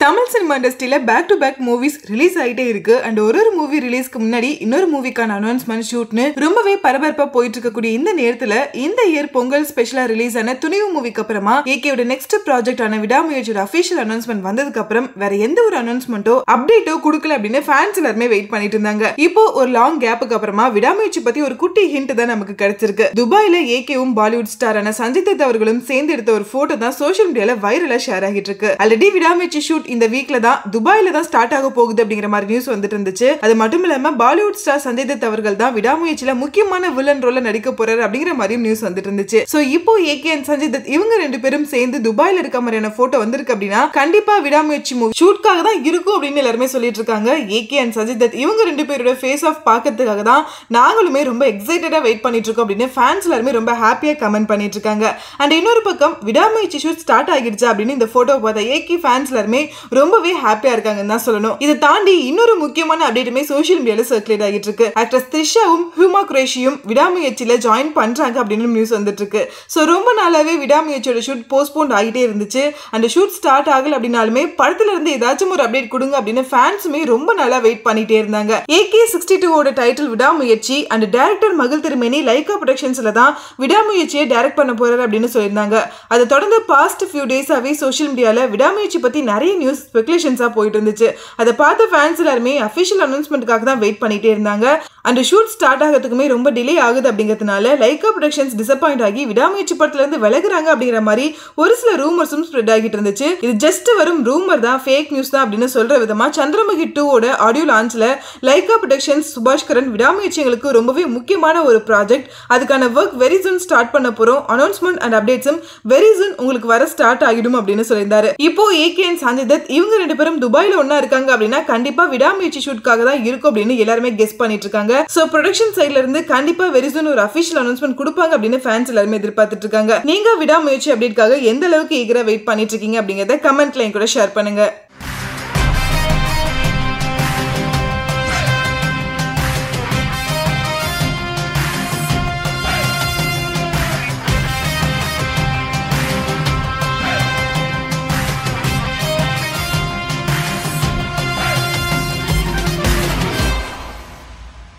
Tamil cinema இண்டஸ்ட்ரியில back to back movies release ஆயிட்டே இருக்கு அண்ட் ஒரு ஒரு மூவி ரிலீஸ்க்கு முன்னாடி இன்னொரு மூவிக்கான அனௌன்ஸ்மெண்ட் ஷூட்னு ரொம்பவே பரபரப்பா போயிட்டு இருக்கக்கூடிய இந்த நேரத்துல இந்த இயர் பொங்கல் ஸ்பெஷலா ரிலீஸ் ஆன துணிவு மூவிக்கு அப்புறமா ஏகேயோட நெக்ஸ்ட் ப்ராஜெக்ட் ஆன விடாமுயற்சியோட அபிஷியல் அனௌன்ஸ்மெண்ட் வந்ததுக்கு அப்புறம் வேற எந்த ஒரு அனௌன்ஸ்மெண்ட்டோ அப்டேட்டோ கொடுக்கல அப்படின்னு ஃபேன்ஸ் எல்லாருமே வெயிட் பண்ணிட்டு இருந்தாங்க இப்போ ஒரு லாங் கேப்புக்கு அப்புறமா விடாமுயற்சி பத்தி ஒரு குட்டி ஹிண்ட் தான் நமக்கு கிடைச்சிருக்கு துபாயில ஏகேவும் பாலிவுட் ஸ்டாரான சஞ்சய் தத் அவர்களும் சேர்ந்து எடுத்த ஒரு போட்டோ தான் சோஷியல் மீடியால வைரலா ஷேர் ஆகிட்டு இருக்கு ஆல்ரெடி விடாமுயற்சி ஷூட் இந்த வீக்ல தான் துபாயில தான் ஸ்டார்ட் ஆக போகுது அப்படிங்கிற மாதிரி நியூஸ் வந்துட்டு இருந்துச்சு அது மட்டும் இல்லாம பாலிவுட் ஸ்டார் சஞ்சய் தத் அவர்கள் தான் விடாமுயற்சியில முக்கியமான வில்லன் ரோல்ல நடிக்க போறாரு அப்படிங்கிற மாதிரியும் நியூஸ் வந்துட்டு இருந்துச்சு சோ இப்போ ஏகே அண்ட் சஞ்சய் தத் இவங்க ரெண்டு பேரும் சேர்ந்து துபாயில இருக்க மாதிரியான போட்டோ வந்திருக்கு அப்படின்னா கண்டிப்பா விடாமுயற்சி மூவி ஷூட்காக தான் இருக்கும் அப்படின்னு எல்லாருமே சொல்லிட்டு இருக்காங்க ஏகே அண்ட் சஞ்சய் தத் இவங்க ரெண்டு பேரோட ஃபேஸ் ஆஃப் பார்க்கறதுக்காக தான் நாங்களுமே ரொம்ப எக்ஸைட்டடா வெயிட் பண்ணிட்டு இருக்கோம் அப்படின்னு ஃபேன்ஸ் எல்லாருமே ரொம்ப ஹாப்பியா கமெண்ட் பண்ணிட்டு இருக்காங்க அண்ட் இன்னொரு பக்கம் விடாமுயற்சி ஷூட் ஸ்டார்ட் ஆகிடுச்சு அப்படின்னு இந்த போட்டோ பார்த்த ஏகே ஃபேன்ஸ் எல்லாருமே ரொம்பவே ஹாப்பியா இருக்காங்கன்னு தான் சொல்லணும் இதை தாண்டி இன்னொரு முக்கியமான அப்டேட்டுமே சோஷியல் மீடியால சர்க்குலேட் ஆகிட்டு இருக்கு ஆக்ட்ரஸ் த்ரிஷாவும் ஹியூமா குரேஷியும் விடாமுயற்சியில ஜாயின் பண்றாங்க அப்படின்னு நியூஸ் வந்துட்டு இருக்கு ஸோ ரொம்ப நாளாவே விடாமுயற்சியோட ஷூட் போஸ்ட்போன் ஆகிட்டே இருந்துச்சு அந்த ஷூட் ஸ்டார்ட் ஆகல அப்படின்னாலுமே படத்துல இருந்து ஏதாச்சும் ஒரு அப்டேட் கொடுங்க அப்படின்னு ஃபேன்ஸுமே ரொம்ப நாளா வெயிட் பண்ணிட்டே இருந்தாங்க ஏகே சிக்ஸ்டி டூவோட டைட்டில் விடாமுயற்சி அண்ட் டேரக்டர் மகள் திருமேனி லைகா ப்ரொடக்ஷன்ஸ்ல தான் விடாமுயற்சியை டைரக்ட் பண்ண போறாரு அப்படின்னு சொல்லியிருந்தாங்க அதை தொடர்ந்து பாஸ்ட் ஃபியூ டேஸாவே சோஷியல் மீடியால விடாமுயற்சி பத்தி நிறைய நியூஸ் ஸ்பெகுலேஷன்ஸா போயிட்டு இருந்துச்சு அதை பார்த்த ஃபேன்ஸ் எல்லாருமே அஃபிஷியல் அனௌன்ஸ்மெண்ட்டுக்காக தான் வெயிட் பண்ணிட்டே இருந்தாங்க அந்த ஷூட் ஸ்டார்ட் ஆகிறதுக்குமே ரொம்ப டிலே ஆகுது அப்படிங்கிறதுனால லைகா ப்ரொடக்ஷன்ஸ் டிசப்பாயிண்ட் ஆகி விடாமுயற்சி படத்துல இருந்து விலகுறாங்க அப்படிங்கிற மாதிரி ஒரு சில ரூமர்ஸும் ஸ்ப்ரெட் ஆகிட்டு இருந்துச்சு இது ஜஸ்ட் வரும் ரூமர் தான் ஃபேக் நியூஸ் தான் அப்படின்னு சொல்ற விதமா சந்திரமுகி டூவோட ஆடியோ லான்ச்ல லைகா ப்ரொடக்ஷன்ஸ் சுபாஷ்கரன் விடாமுயற்சிகளுக்கு ரொம்பவே முக்கியமான ஒரு ப்ராஜெக்ட் அதுக்கான ஒர்க் வெரி சூன் ஸ்டார்ட் பண்ண போறோம் அனௌன்ஸ்மெண்ட் அண்ட் அப்டேட்ஸும் வெரி சூன் உங்களுக்கு வர ஸ்டார்ட் ஆகிடும் அப்படின்னு சொல்லியிருந்தாரு இப்போ ஏகே அண்ட் சஞ்சய் தத் இவங்க ரெண்டு பேரும் துபாயில ஒண்ணா இருக்காங்க அப்படின்னா கண்டிப்பா விடாமுயற்சி ஷூட்காக தான் இருக்கும் அப்படின்னு எல்லாருமே கெஸ் பண்ணிட்டு இருக்காங்க சோ ப்ரொடக்ஷன் சைட்ல இருந்து கண்டிப்பா வெரி சூன் ஒரு அபிஷியல் அனௌன்ஸ்மெண்ட் கொடுப்பாங்க அப்படின்னு ஃபேன்ஸ் எல்லாருமே எதிர்பார்த்துட்டு இருக்காங்க நீங்க விடாமுயற்சி அப்டேட்காக எந்த அளவுக்கு ஈகரா வெயிட் பண்ணிட்டு இருக்கீங்க அப்படிங்கறத கமெண்ட்ல என் கூட ஷேர் பண்ணுங்க